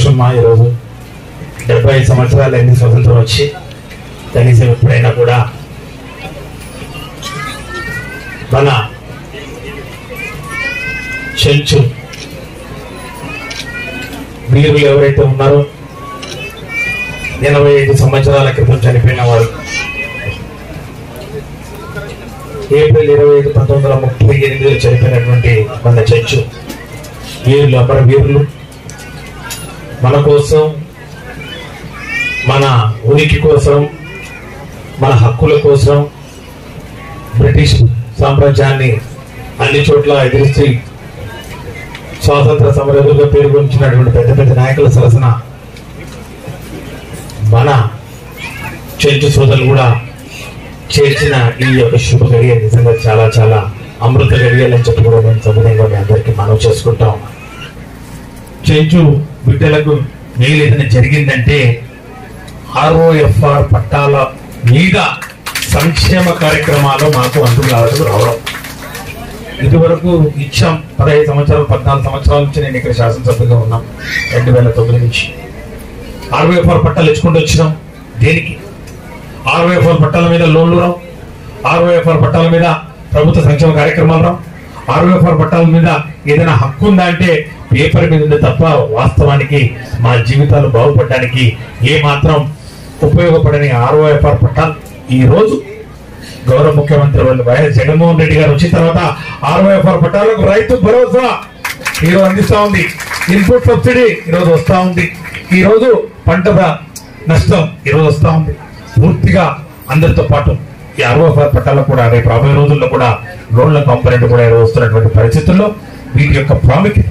సంతోషం మా ఈరోజు డెబ్బై ఐదు సంవత్సరాలు అయింది స్వతంత్రం వచ్చి కనీసం ఎప్పుడైనా కూడా మన చెంచు వీరులు ఎవరైతే ఉన్నారో ఎనభై ఐదు సంవత్సరాల క్రితం చనిపోయిన వారు ఏప్రిల్ ఇరవై ఐదు పంతొమ్మిది వందల ముప్పై ఎనిమిదిలో చనిపోయినటువంటి మన చెంచు వీరులు అమర వీరులు మన కోసం మన ఉనికి కోసం మన హక్కుల కోసం బ్రిటిష్ సామ్రాజ్యాన్ని అన్ని చోట్ల ఎదిరిస్తూ స్వాతంత్ర సమరయులుగా పేరుగొంచినటువంటి పెద్ద పెద్ద నాయకుల సరసన మన చెంచు సోదరులు కూడా చేర్చిన ఈ యొక్క శుభ గడియ నిజంగా చాలా చాలా అమృత గడియలని చెప్పి కూడా నేను సముదాయంగా మీ అందరికీ మనవి చేసుకుంటాం చెంచు బిడ్డలకు మేలు ఏదైనా జరిగిందంటే ఆర్ఓఎఫ్ఆర్ పట్టాల మీద సంక్షేమ కార్యక్రమాలు మాకు అందుబాటులో రావడం ఇదివరకు ఇచ్చాం పదహైదు సంవత్సరాలు పద్నాలుగు సంవత్సరాల నుంచి నేను ఇక్కడ శాసనసభ్యుగా ఉన్నాం రెండు వేల తొమ్మిది నుంచి ఆర్వైఎఫ్ఆర్ పట్టాలు ఇచ్చుకుంటూ వచ్చినాం దేనికి ఆర్వైఎఫ్ఆర్ పట్టాల మీద లోన్లు రావు ఆర్వైఎఫ్ఆర్ పట్టాల మీద ప్రభుత్వ సంక్షేమ కార్యక్రమాలు రావు ఆర్వైఎఫ్ఆర్ పట్టాల మీద ఏదైనా హక్కు ఉందా అంటే పేపర్ మీద ఉంది తప్ప వాస్తవానికి మా జీవితాలు బాగుపడడానికి ఏ మాత్రం ఉపయోగపడని ఆర్వైఎఫ్ఆర్ పట్టాలు ఈ రోజు గౌరవ ముఖ్యమంత్రి వాళ్ళు వైఎస్ జగన్మోహన్ రెడ్డి గారు వచ్చిన తర్వాత ఆర్వైఎఫ్ఆర్ పట్టాలకు రైతు భరోసా ఈరోజు అందిస్తా ఉంది ఇన్పుట్ సబ్సిడీ ఈరోజు వస్తా ఉంది ఈ రోజు పంట ద- నష్టం ఈరోజు వస్తా ఉంది పూర్తిగా అందరితో పాటు ఈ ఆర్వైఎఫ్ఆర్ పట్టాలకు కూడా రేపు రాబోయే రోజుల్లో కూడా లోన్ల కాంపనెంట్ కూడా ఈరోజు వస్తున్నటువంటి పరిస్థితుల్లో వీటి యొక్క ప్రాముఖ్యత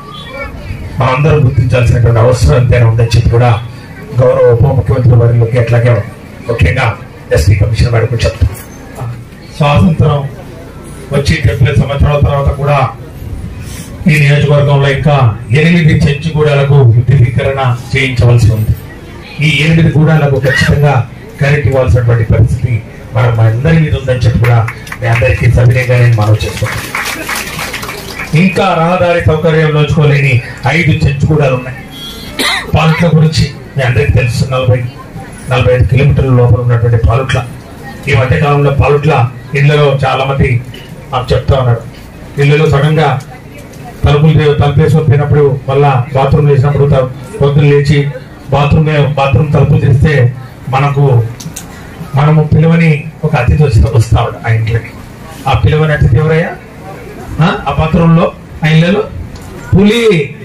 మనందరం గుర్తించాల్సినటువంటి అవసరం ఎంతైనా ఉందని చెప్పి కూడా గౌరవ ఉప ముఖ్యమంత్రి వారికి అట్లాగే ముఖ్యంగా ఎస్పీ కమిషన్ వారికి చెప్తాం స్వాతంత్రం వచ్చి డెబ్బై సంవత్సరాల తర్వాత కూడా ఈ నియోజకవర్గంలో ఇంకా ఎనిమిది చెంచు గూడాలకు విద్యుదీకరణ చేయించవలసి ఉంది ఈ ఎనిమిది గూడాలకు ఖచ్చితంగా కరెంట్ ఇవ్వాల్సినటువంటి పరిస్థితి మన అందరి మీద ఉందని చెప్పి కూడా మీ అందరికీ సవినయంగా నేను మనవి చేసుకుంటాను ఇంకా రహదారి సౌకర్యం నోచుకోలేని ఐదు చెంచుగూడాలు ఉన్నాయి పాలుట్ల గురించి మీ అందరికీ తెలుసు నలభై నలభై ఐదు కిలోమీటర్ల లోపల ఉన్నటువంటి పాలుట్ల ఈ మధ్య కాలంలో పాలుట్ల ఇళ్లలో చాలా మంది మాకు చెప్తా ఉన్నారు ఇళ్లలో సడన్ గా తలుపులు తీ- తలుపేసుకొని పోయినప్పుడు మళ్ళా బాత్రూమ్ చేసినప్పుడు త- పొద్దున్న లేచి బాత్రూమ్ బాత్రూమ్ తలుపులు తీస్తే మనకు మనము పిలువని ఒక అతిథి వచ్చి వస్తాడు ఆ ఇంట్లోకి ఆ పిలువని అతిథి ఎవరయ్యా ఆ? ఆ పత్రంలో ఆ ఇళ్ళలో పులి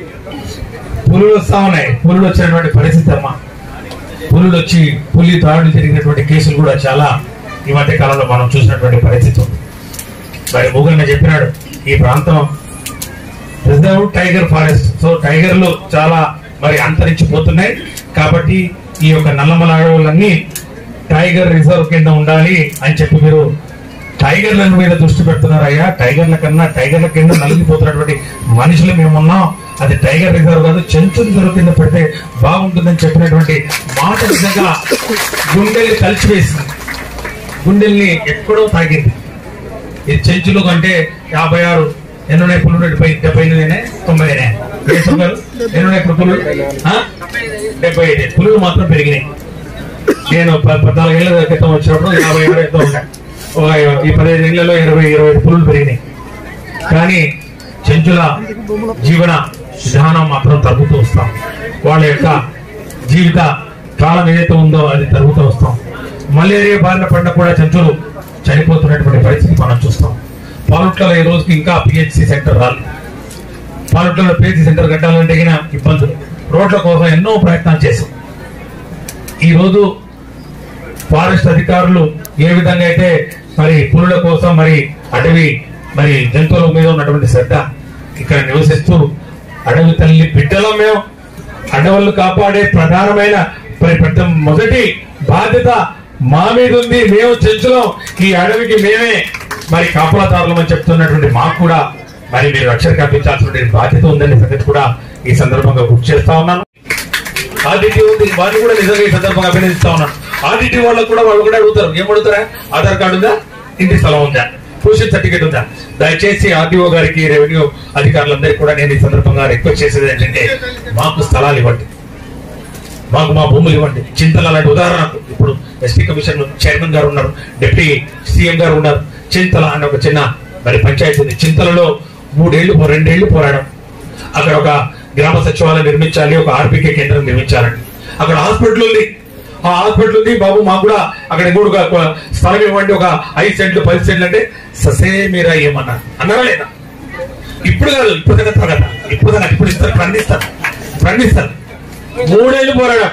పులులు వస్తా ఉన్నాయి పులులు వచ్చినటువంటి పరిస్థితి అమ్మా పులులు వచ్చి పులి దాడులు జరిగినటువంటి కేసులు కూడా చాలా ఈ మధ్య కాలంలో మనం చూసినటువంటి పరిస్థితి ఉంది మరి మూగన్న చెప్పినాడు ఈ ప్రాంతం రిజర్వ్ టైగర్ ఫారెస్ట్ సో టైగర్లు చాలా మరి అంతరించిపోతున్నాయి కాబట్టి ఈ యొక్క నల్లమల అడవులన్నీ టైగర్ రిజర్వ్ కింద ఉండాలి అని చెప్పి మీరు టైగర్ల మీద దృష్టి పెడుతున్నారు అయ్యా టైగర్ల కన్నా టైగర్ల కింద నలిగిపోతున్నటువంటి మనుషులు మేము ఉన్నాం అది టైగర్ రిజర్వ్ కాదు చెంచు రిజర్వ్ కింద పెడితే బాగుంటుందని చెప్పినటువంటి మాట నిజంగా గుండెల్ని కలిసివేసింది గుండెల్ని ఎక్కడో తాగింది ఈ చెంచులు కంటే యాభై ఆరు ఎన్నో పుల్లు డెబ్బై డెబ్బై ఎనిమిదినే తొంభై ఏ చెప్పారు ఎన్నో ఇప్పుడు పుల్లు ఆ? డెబ్బై ఐదు పులులు మాత్రం పెరిగినాయి నేను ప- పద్నాలుగేళ్ల క్రితం వచ్చినప్పుడు యాభై ఏడు ఎంతో ఉంటాయి ఒక ఈ పదిహేను ఏళ్లలో ఇరవై ఇరవై ఐదు పులులు పెరిగినాయి కానీ చెంచుల జీవన విధానం మాత్రం తగ్గుతూ వస్తాం వాళ్ళ యొక్క జీవిత కాలం ఏదైతే ఉందో అది తగ్గుతూ వస్తాం మలేరియా బారిన పడిన కూడా చెంచులు చనిపోతున్నటువంటి పరిస్థితి మనం చూస్తాం పాలట్లలో ఈ రోజుకి ఇంకా పిహెచ్సి సెంటర్ రాలేదు పాలట్లలో పిహెచ్సి సెంటర్ కట్టాలంటే గిన ఇబ్బందులు రోడ్ల కోసం ఎన్నో ప్రయత్నాలు చేశాం ఈ రోజు ఫారెస్ట్ అధికారులు ఏ విధంగా అయితే మరి పులుల కోసం మరి అటవీ మరి జంతువుల మీద ఉన్నటువంటి శ్రద్ధ ఇక్కడ నివసిస్తూ అడవి తల్లి బిడ్డలం మేము అడవులను కాపాడే ప్రధానమైన మరి పెద్ద మొదటి బాధ్యత మా మీద ఉంది మేము చెంచులం ఈ అడవికి మేమే మరి కాపలాదారులం అని చెప్తున్నటువంటి మాకు కూడా మరి మీరు రక్షణ కల్పించాల్సినటువంటి బాధ్యత ఉందని సంగతి కూడా ఈ సందర్భంగా గుర్తు చేస్తా ఉన్నాను ఆర్డిటీ ఉంది వారిని కూడా నిజంగా ఈ సందర్భంగా అభినందిస్తా ఉన్నాను ఆర్డిటీ వాళ్ళకు కూడా వాళ్ళు కూడా అడుగుతారు ఏం అడుగుతారా ఆధార్ కార్డు ఉందా ఇంటి స్థలం ఉందా పొజిషన్ సర్టిఫికేట్ ఉందా దయచేసి ఆర్డీఓ గారికి రెవెన్యూ అధికారులందరికీ కూడా నేను ఈ సందర్భంగా రిక్వెస్ట్ చేసేది ఏంటంటే మాకు స్థలాలు ఇవ్వండి మాకు మా భూములు ఇవ్వండి చింతల లాంటి ఉదాహరణకు ఇప్పుడు ఎస్టీ కమిషన్ చైర్మన్ గారు ఉన్నారు డిప్యూటీ సీఎం గారు ఉన్నారు చింతల అనే ఒక చిన్న మరి పంచాయతీ ఉంది చింతలలో మూడేళ్లు పో- రెండేళ్లు పోరాడం అక్కడ ఒక గ్రామ సచివాలయం నిర్మించాలి ఒక ఆర్బీకే కేంద్రం నిర్మించాలండి అక్కడ హాస్పిటల్ ఉంది ఆ హాస్పిటల్ ఉంది బాబు మాకు కూడా అక్కడ ఇంకోటి ఒక స్థలం ఇవ్వండి ఒక ఐదు సెంట్లు పది సెంట్లు అంటే ససే మీరా ఏమన్నారు అన్నారా లేదా ఇప్పుడు కాదు ఇప్పుడు దగ్గర తర్వాత ఇప్పుడు కాదు ఇప్పుడు ఇస్తారు ప్రకటిస్తారు ప్రకటిస్తారు మూడేళ్ళు పోరాడా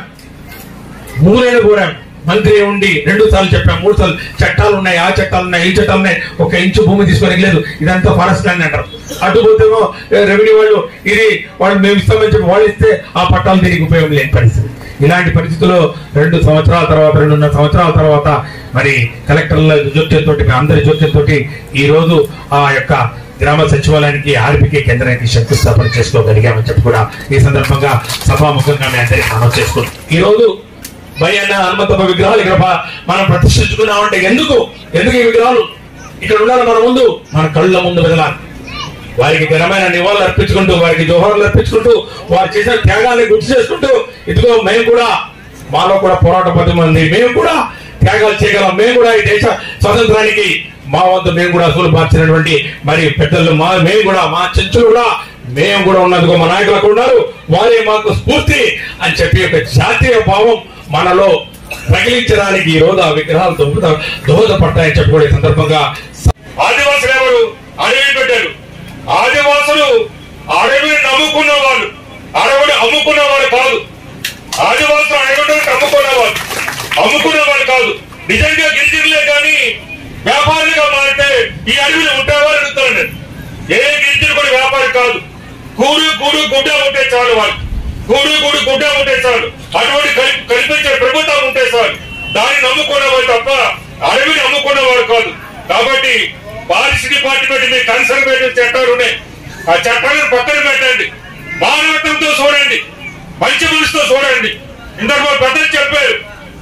మూడేళ్ళు పోరాడు మంత్రి ఉండి రెండు సార్లు చెప్పాం మూడు సార్లు చట్టాలు ఉన్నాయి ఆ చట్టాలు ఉన్నాయి ఈ చట్టాలు ఉన్నాయి ఒక ఇంచు భూమి తీసుకొని లేదు ఇదంతా ఫారెస్ట్ ల్యాండ్ అంటారు అటు పోతేమో రెవెన్యూ వాళ్ళు ఇది వాళ్ళు మేము ఇస్తామని చెప్పి వాళ్ళు ఇస్తే ఆ పట్టాలు దీనికి ఉపయోగం లేని పరిస్థితి ఇలాంటి పరిస్థితుల్లో రెండు సంవత్సరాల తర్వాత రెండున్నర సంవత్సరాల తర్వాత మరి కలెక్టర్ల జోక్యంతో అందరి జోక్యంతో ఈ రోజు ఆ యొక్క గ్రామ సచివాలయానికి ఆర్బికే కేంద్రానికి శంకుస్థాపన చేసుకోగలిగామని చెప్పి కూడా ఈ సందర్భంగా సభాముఖంగా మేము అందరికీ మనవి చేసుకుంటాం ఈ రోజు భయన్న హనుమంతప్ప విగ్రహాలు ఇక్కడ ప- మనం ప్రతిష్ఠించుకున్నామంటే ఎందుకు ఎందుకు ఈ విగ్రహాలు ఇక్కడ ఉండాలి మన ముందు మన కళ్ళ ముందు వెదలాలి వారికి ఘనమైన నివాళులు అర్పించుకుంటూ వారికి జోహార్లు అర్పించుకుంటూ వారు చేసిన త్యాగాన్ని గుర్తు చేసుకుంటూ ఇదిగో మేము కూడా మాలో కూడా పోరాట పద్ధతి ఉంది మేము కూడా త్యాగాలు చేయగలం మేము కూడా ఈ దేశ స్వతంత్రానికి మా వద్ద మేము కూడా అసలు మార్చినటువంటి మరి పెద్దలు మా మేము కూడా మా చెంచులు కూడా మేము కూడా ఉన్నదిగో మా నాయకులకు ఉన్నారు వారే మాకు స్ఫూర్తి అని చెప్పి ఒక జాతీయ భావం మనలో రగిలించడానికి ఈ రోజు ఆ విగ్రహాలు దోహద దోహదపడతాయని చెప్పి కూడా ఈ సందర్భంగా ఆదివాసులు ఎవరు అడవి పెట్టారు ఆదివాసులు అడవిని నమ్ముకున్న వాళ్ళు అడవిని అమ్ముకున్న వాళ్ళు కాదు ఆదివాసులు అడవిని నమ్ముకున్న వాళ్ళు అమ్ముకున్న వాళ్ళు కాదు నిజంగా గిరిజనులే కానీ వ్యాపారులుగా మారితే ఈ అడవిలో ఉంటావా అని అడుగుతాను నేను ఏ గిరిజను కూడా వ్యాపారి కాదు కూడు కూడు గుడ్డ ఉంటే చాలు వాళ్ళు కూడు కూడు గుడ్డ ఉంటే చాలు అటువంటి కల్పి- కల్పించే ప్రభుత్వం ఉంటే చాలు దాన్ని నమ్ముకున్న వాళ్ళు తప్ప అడవిని నమ్ముకున్న వాళ్ళు కాదు కాబట్టి పాలసీ డిపార్ట్మెంట్ మీ కన్సర్వేటివ్ చట్టాలు ఉన్నాయి ఆ చట్టాలను పక్కన పెట్టండి మానవత్వంతో చూడండి మంచి మనసుతో చూడండి ఇంతకు మా పెద్దలు చెప్పారు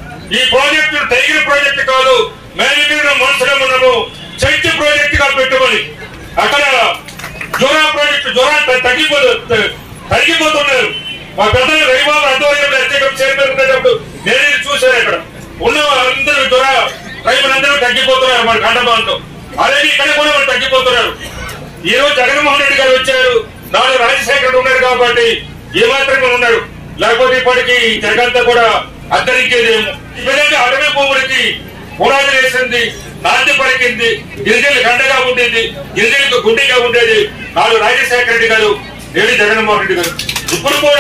ఈ ప్రాజెక్టు టైగర్ ప్రాజెక్ట్ కాదు మేనేజర్ మనసులో మనము చైత్య ప్రాజెక్ట్ గా పెట్టమని అక్కడ జోరా ప్రాజెక్టు జోరా తగ్గిపోతు తగ్గిపోతున్నారు మా పెద్దలు రైబాబు ఆధ్వర్యంలో ఎస్టేకం చైర్మన్ ఉండేటప్పుడు నేను ఇది చూశాను ఇక్కడ ఉన్న అందరూ జోరా రైతులందరూ తగ్గిపోతున్నారు మన కండమాంతో అలాగే ఇక్కడ కూడా వాళ్ళు తగ్గిపోతున్నారు ఈ రోజు జగన్మోహన్ రెడ్డి గారు వచ్చారు నాలుగు రాజశేఖర్ ఉన్నాడు కాబట్టి ఏ మాత్రమే ఉన్నాడు లేకపోతే ఇప్పటికి జగంతా కూడా అంతరించేదేమో ఈ విధంగా అడవి భూములకి పునాది వేసింది నాంది పలికింది గిరిజనులకు అండగా ఉండేది గిరిజనులకు గుండెగా ఉండేది నాలుగు రాజశేఖర రెడ్డి గారు నేడు జగన్మోహన్ రెడ్డి గారు ఇప్పుడు కూడా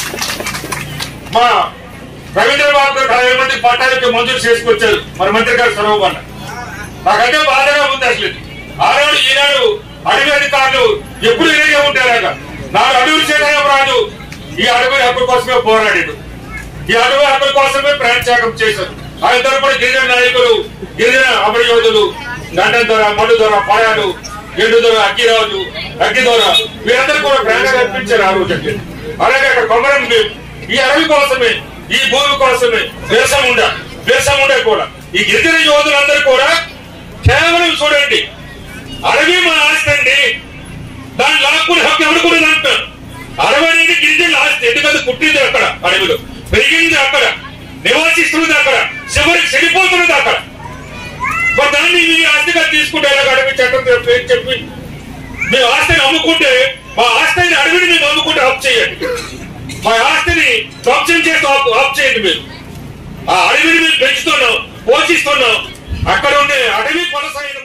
మా రవీంద్రబాబు గారు నలభై మంది పట్టాలకి మంజూరు చేసుకొచ్చారు మన మంత్రి గారు సొరవమన్న నాకంటే బాధగా ఉంది అసలు ఆనాడు ఈనాడు అడవి అధికారులు ఎప్పుడు ఇలాగే ఉంటారు నాడు అడవి సీతారామరాజు ఈ అడవి హక్కుల కోసమే పోరాడాడు ఈ అడవి హక్కుల కోసమే ప్రాణత్యాగం చేశారు ఆయన తరపున గిరిజన నాయకులు గిరిజన అమర యోధులు గండం దొర మడు దొర పాయాలు ఎండు దొర అగ్గిరాజు అగ్గి దొర వీరందరూ కూడా ప్రాణాలు అర్పించారు ఆ రోజు అలాగే అక్కడ కొమరం భీం ఈ అడవి కోసమే ఈ భూమి కోసమే వేసముండ వేసముండ కూడా ఈ గిరిజన యోధులందరూ కూడా కేవలం చూడండి అడవి మన ఆస్తి అండి దాన్ని లాక్కుని హక్కు ఎవరు కూడా అంటారు అడవి అనేది గిరిజనుల ఆస్తి ఎందుకంటే పుట్టింది అక్కడ అడవిలో పెరిగింది అక్కడ నివాసిస్తున్నది అక్కడ చివరికి చెడిపోతున్నది అక్కడ మరి దాన్ని మీ ఆస్తిగా తీసుకుంటే ఎలాగ అడవి చట్టం చెప్పి ఏం చెప్పి మీ ఆస్తిని అమ్ముకుంటే మా ఆస్తిని అడవిని మేము అమ్ముకుంటే ఆఫ్ చేయండి మా ఆస్తిని ధ్వంసం చేసి ఆఫ్ ఆఫ్ చేయండి మీరు ఆ అడవిని మేము పెంచుతున్నాం పోషిస్తున్నాం అక్కడ ఉండే అడవి కొనసాగిన